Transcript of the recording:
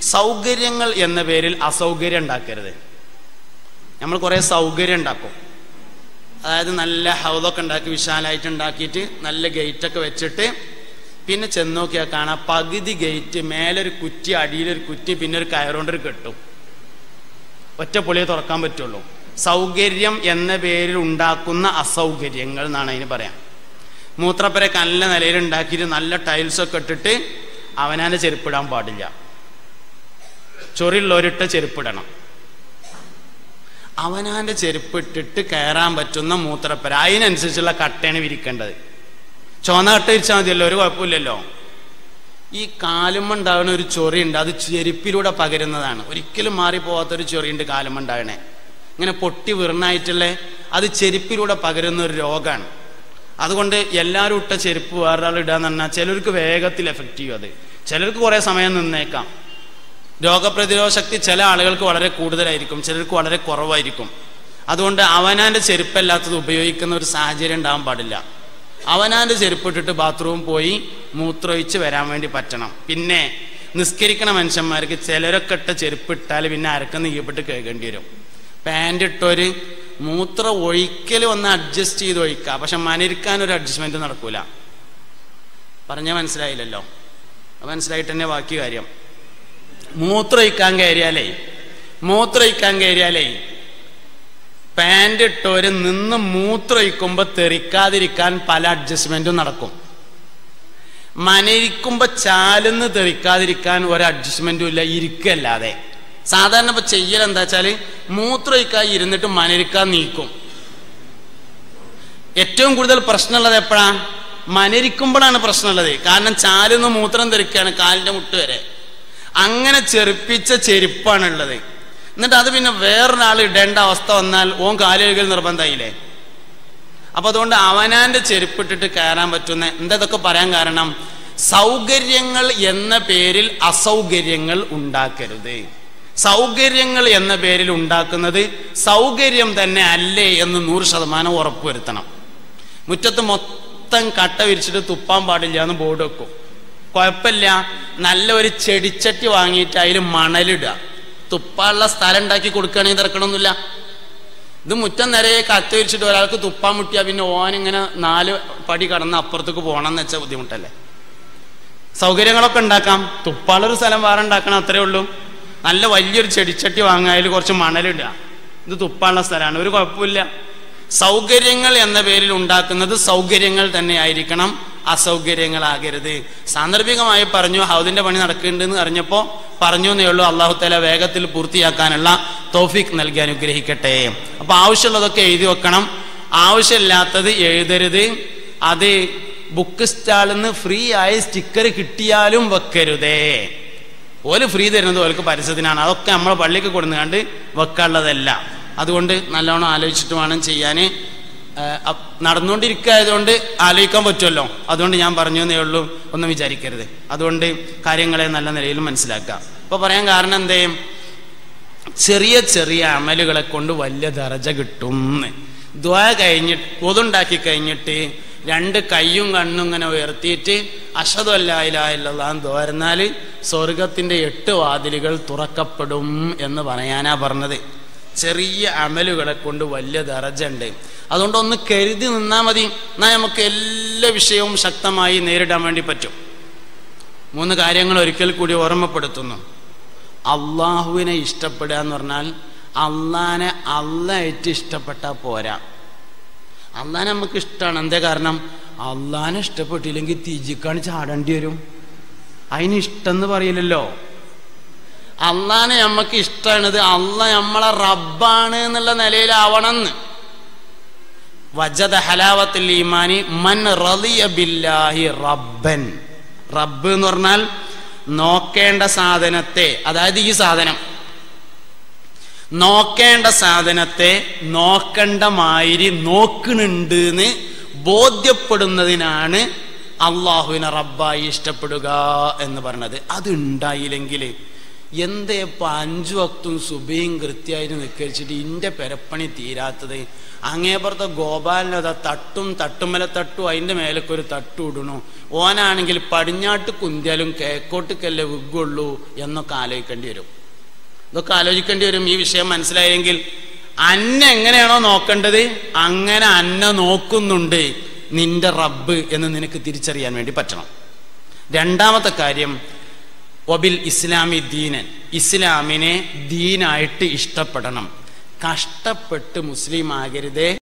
സൗകര്യങ്ങൾ എന്ന പേരിൽ അസൗകര്യം ഉണ്ടാക്കരുത് നമ്മൾ കുറേ സൗകര്യം ഉണ്ടാക്കും അതായത് നല്ല ഹൗദൊക്കെ ഉണ്ടാക്കി വിശാലമായിട്ട് ഉണ്ടാക്കിയിട്ട് നല്ല ഗേറ്റൊക്കെ വെച്ചിട്ട് പിന്നെ ചെന്ന് നോക്കിയാൽ കാണാം പകുതി ഗേറ്റ് മേലൊരു കുറ്റി അടിയിലൊരു കുറ്റി പിന്നെ ഒരു കയറുകൊണ്ടൊരു കെട്ടും ഒറ്റ പൊളിയെ തുറക്കാൻ പറ്റുള്ളൂ സൗകര്യം എന്ന പേരിൽ ഉണ്ടാക്കുന്ന അസൗകര്യങ്ങൾ എന്നാണ് അതിന് പറയാം മൂത്രപ്പരക്ക് നല്ല നിലയിൽ ഉണ്ടാക്കിയിട്ട് നല്ല ടൈൽസൊക്കെ ഇട്ടിട്ട് അവനാൻ്റെ ചെരുപ്പിടാൻ പാടില്ല ചൊറിയുള്ളവരിട്ട ചെരുപ്പിടണം അവനാൻ്റെ ചെരുപ്പിട്ടിട്ട് കയറാൻ പറ്റുന്ന മൂത്രപ്പര അതിനനുസരിച്ചുള്ള കട്ടയാണ് വിരിക്കേണ്ടത് ചുവന്ന കട്ട വിരിച്ചാൽ മതിയല്ലോ ഒരു കുഴപ്പമില്ലല്ലോ ഈ കാലുമ്മ ഉണ്ടാകുന്ന ഒരു ചൊറിയുണ്ട് അത് ചെരുപ്പിലൂടെ പകരുന്നതാണ് ഒരിക്കലും മാറിപ്പോവാത്തൊരു ചൊറിയുണ്ട് കാലുമ്മ ഉണ്ടാകണേ ഇങ്ങനെ പൊട്ടി വീർണായിട്ടുള്ള അത് ചെരുപ്പിലൂടെ പകരുന്ന ഒരു രോഗമാണ് അതുകൊണ്ട് എല്ലാവരും ഇട്ട ചെരുപ്പ് വേറൊരാൾ ഇടാന്ന് പറഞ്ഞാൽ ചിലർക്ക് വേഗത്തിൽ എഫക്റ്റ് ചെയ്യും അത് ചിലർക്ക് കുറേ സമയം നിന്നേക്കാം രോഗപ്രതിരോധ ശക്തി ചില ആളുകൾക്ക് വളരെ കൂടുതലായിരിക്കും ചിലർക്ക് വളരെ കുറവായിരിക്കും അതുകൊണ്ട് അവനാൻ്റെ ചെരുപ്പല്ലാത്തത് ഉപയോഗിക്കുന്ന ഒരു സാഹചര്യം ഉണ്ടാകാൻ പാടില്ല അവനാൻ്റെ ചെരുപ്പിട്ടിട്ട് ബാത്റൂം പോയി മൂത്രമൊഴിച്ച് വരാൻ വേണ്ടി പറ്റണം പിന്നെ നിസ്കരിക്കണ മനുഷ്യന്മാർക്ക് ചിലരൊക്കെ ഇട്ട ചെരുപ്പിട്ടാൽ പിന്നെ അരക്കം നീയപ്പെട്ട് കേൾക്കേണ്ടി വരും പാൻ്റ് ഇട്ടൊരു മൂത്രം ഒഴിക്കൽ ഒന്ന് അഡ്ജസ്റ്റ് ചെയ്ത് ഒഴിക്കുക പക്ഷെ മനിരിക്കാൻ ഒരു അഡ്ജസ്റ്റ്മെന്റ് നടക്കൂല പറഞ്ഞ മനസ്സിലായില്ലല്ലോ അത് മനസ്സിലായിട്ട് തന്നെ ബാക്കി കാര്യം മൂത്രമൊഴിക്കാൻ കയറിയാലേ മൂത്രമൊഴിക്കാൻ കയറിയാലേ പാൻ്റ് ഇട്ടവര് നിന്ന് മൂത്രമൊഴിക്കുമ്പോൾ തെറിക്കാതിരിക്കാൻ പല അഡ്ജസ്റ്റ്മെന്റും നടക്കും മനയിരിക്കുമ്പോൾ ചാലുന്ന് തെറിക്കാതിരിക്കാൻ ഒരു അഡ്ജസ്റ്റ്മെന്റും ഇല്ല ഇരിക്കല്ലാതെ സാധാരണ ഇപ്പൊ ചെയ്യൽ എന്താ വെച്ചാല് മൂത്രമൊഴിക്കാൻ ഇരുന്നിട്ട് മനരിക്കാൻ നീക്കും ഏറ്റവും കൂടുതൽ പ്രശ്നമുള്ളത് എപ്പോഴാ മനരിക്കുമ്പോഴാണ് പ്രശ്നമുള്ളത് കാരണം ചാലിന്ന് മൂത്രം തെറിക്കുകയാണ് കാലിന്റെ മുട്ട് വരെ അങ്ങനെ ചെറുപ്പിച്ച ചെരുപ്പാണുള്ളത് എന്നിട്ട് അത് പിന്നെ വേറൊരാൾ ഇടേണ്ട അവസ്ഥ വന്നാൽ ഓൻ കാലുകഴുകൽ നിർബന്ധമായില്ലേ അപ്പൊ അതുകൊണ്ട് അവനാന്റെ ചെരുപ്പിട്ടിട്ട് കയറാൻ പറ്റുന്ന എന്താ ഇതൊക്കെ പറയാൻ കാരണം സൗകര്യങ്ങൾ എന്ന പേരിൽ അസൗകര്യങ്ങൾ ഉണ്ടാക്കരുത് സൗകര്യങ്ങൾ എന്ന പേരിൽ ഉണ്ടാക്കുന്നത് സൗകര്യം തന്നെ അല്ലേ എന്ന് നൂറ് ശതമാനം ഉറപ്പുവരുത്തണം മുറ്റത്ത് മൊത്തം കട്ട വിരിച്ചിട്ട് തുപ്പാൻ പാടില്ല എന്ന് ബോർഡ് വെക്കും കുഴപ്പമില്ല നല്ല ഒരു ചെടിച്ചട്ടി വാങ്ങിയിട്ട് അതിൽ മണലിടുക തുപ്പാനുള്ള സ്ഥലം ഉണ്ടാക്കി കൊടുക്കുകയാണെങ്കിൽ തിരക്കണമൊന്നുമില്ല ഇത് മുറ്റം നിറയെ കത്ത് വിരിച്ചിട്ട് ഒരാൾക്ക് തുപ്പാൻ മുട്ടിയാൽ പിന്നെ ഓൻ ഇങ്ങനെ നാല് പടി കടന്ന് അപ്പുറത്തേക്ക് പോകണം എന്ന് വെച്ചാൽ ബുദ്ധിമുട്ടല്ലേ സൗകര്യങ്ങളൊക്കെ ഉണ്ടാക്കാം തുപ്പാളൊരു സ്ഥലം വേറെ ഉണ്ടാക്കണം അത്രേ ഉള്ളൂ നല്ല വലിയൊരു ചെടിച്ചട്ടി വാങ്ങുക അതിൽ കുറച്ച് മണലിടുക ഇത് തുപ്പാനുള്ള സ്ഥലമാണ് ഒരു കുഴപ്പമില്ല സൗകര്യങ്ങൾ എന്ന പേരിൽ ഉണ്ടാക്കുന്നത് സൗകര്യങ്ങൾ തന്നെ ആയിരിക്കണം അസൗകര്യങ്ങളാകരുത് സാന്ദർഭികമായി പറഞ്ഞു ഹൗദിന്റെ പണി നടക്കുന്നുണ്ടെന്ന് അറിഞ്ഞപ്പോൾ പറഞ്ഞു എന്നേ ഉള്ളൂ അള്ളാഹു തല വേഗത്തിൽ പൂർത്തിയാക്കാനുള്ള തോഫിക് നൽകി അനുഗ്രഹിക്കട്ടെ അപ്പൊ ആവശ്യമുള്ളതൊക്കെ എഴുതി വെക്കണം ആവശ്യമില്ലാത്തത് എഴുതരുത് അത് ബുക്ക് സ്റ്റാളിൽ നിന്ന് ഫ്രീ ആയി സ്റ്റിക്കർ കിട്ടിയാലും വെക്കരുതേ ഓല് ഫ്രീ തരുന്നത് ഓർക്ക് പരസ്യത്തിനാണ് അതൊക്കെ നമ്മളെ പള്ളിക്ക് കൊടുന്നുകൊണ്ട് വെക്കാനുള്ളതല്ല അതുകൊണ്ട് നല്ലോണം ആലോചിച്ചിട്ട് വേണം ചെയ്യാൻ നടന്നുകൊണ്ടിരിക്കുകയായതുകൊണ്ട് ആലോചിക്കാൻ പറ്റുമല്ലോ അതുകൊണ്ട് ഞാൻ പറഞ്ഞു എന്നേ ഉള്ളൂ ഒന്നും വിചാരിക്കരുത് അതുകൊണ്ട് കാര്യങ്ങളെ നല്ല നിലയിൽ മനസ്സിലാക്കാം ഇപ്പൊ പറയാൻ കാരണം എന്തേ ചെറിയ ചെറിയ അമലുകളെ കൊണ്ട് വലിയ ദറജ കിട്ടും ദ്വാ കഴിഞ്ഞിട്ട് പൊതുണ്ടാക്കി കഴിഞ്ഞിട്ട് രണ്ട് കൈയും കണ്ണും ഇങ്ങനെ ഉയർത്തിയിട്ട് അഷദു അല്ലായില്ലാന്ന് തോരുന്നാൽ സ്വർഗത്തിന്റെ എട്ട് വാതിലുകൾ തുറക്കപ്പെടും എന്ന് പറയാനാ പറഞ്ഞത് ചെറിയ അമലുകളെ കൊണ്ട് വലിയ ദറജുണ്ട് അതുകൊണ്ട് ഒന്ന് കരുതി നിന്നാൽ മതി എന്നാൽ നമുക്ക് എല്ലാ വിഷയവും ശക്തമായി നേരിടാൻ വേണ്ടി പറ്റും മൂന്ന് കാര്യങ്ങൾ ഒരിക്കൽ കൂടി ഓർമ്മപ്പെടുത്തുന്നു അള്ളാഹുവിനെ ഇഷ്ടപ്പെടുക എന്ന് പറഞ്ഞാൽ അള്ളാനെ അള്ളായിട്ട് ഇഷ്ടപ്പെട്ടാൽ പോരാ അള്ളാനെ നമുക്ക് ഇഷ്ടമാണ് എന്തേ കാരണം അള്ളാനെ ഇഷ്ടപ്പെട്ടില്ലെങ്കിൽ തിജിക്കാണ് ചാടേണ്ടി വരും അതിന് ഇഷ്ടം എന്ന് പറയില്ലല്ലോ അള്ളാനെ നമുക്ക് ഇഷ്ടമാണത് അള്ള നമ്മളെ റബ്ബാണ് എന്നുള്ള നിലയിലാവണമെന്ന് വജദ ഹലാവത്തിൽ ഈമാനി മൻ റളിയ ബില്ലാഹി റബ്ബൻ റബ്ബ് എന്ന് പറഞ്ഞാൽ നോക്കേണ്ട സാധനത്തെ അതായത് ഈ സാധനം നോക്കേണ്ട സാധനത്തെ നോക്കണ്ട മാതിരി നോക്കണുണ്ട് എന്ന് ബോധ്യപ്പെടുന്നതിനാണ് അള്ളാഹുവിനെ റബ്ബായി ഇഷ്ടപ്പെടുക എന്ന് പറഞ്ഞത് അത് ഉണ്ടായില്ലെങ്കിൽ എന്തേ ഇപ്പൊ അഞ്ചു വക്തും സുബയും കൃത്യമായിട്ട് നിക്കരിച്ചിട്ട് ഇന്റെ പെരപ്പണി തീരാത്തത് അങ്ങേപ്പുറത്തെ ഗോപാലനത തട്ടും തട്ടുമല തട്ടും അതിന്റെ മേലൊക്കെ ഒരു തട്ടു ഇടണു ഓനാണെങ്കിൽ പടിഞ്ഞാട്ട് കുന്തിയാലും കേക്കോട്ടുക്കല്ലേ വിഗുള്ളൂ എന്നൊക്കെ ആലോചിക്കേണ്ടി വരും ഇതൊക്കെ ആലോചിക്കേണ്ടി വരും ഈ വിഷയം മനസ്സിലായെങ്കിൽ അന്ന എങ്ങനെയാണോ നോക്കേണ്ടത് അങ്ങനെ അന്ന നോക്കുന്നുണ്ട് നിന്റെ റബ്ബ് എന്ന് നിനക്ക് തിരിച്ചറിയാൻ വേണ്ടി പറ്റണം രണ്ടാമത്തെ കാര്യം ഒബിൽ ഇസ്ലാമി ദീനൻ ഇസ്ലാമിനെ ദീനായിട്ട് ഇഷ്ടപ്പെടണം കഷ്ടപ്പെട്ട് മുസ്ലിം ആകരുതേ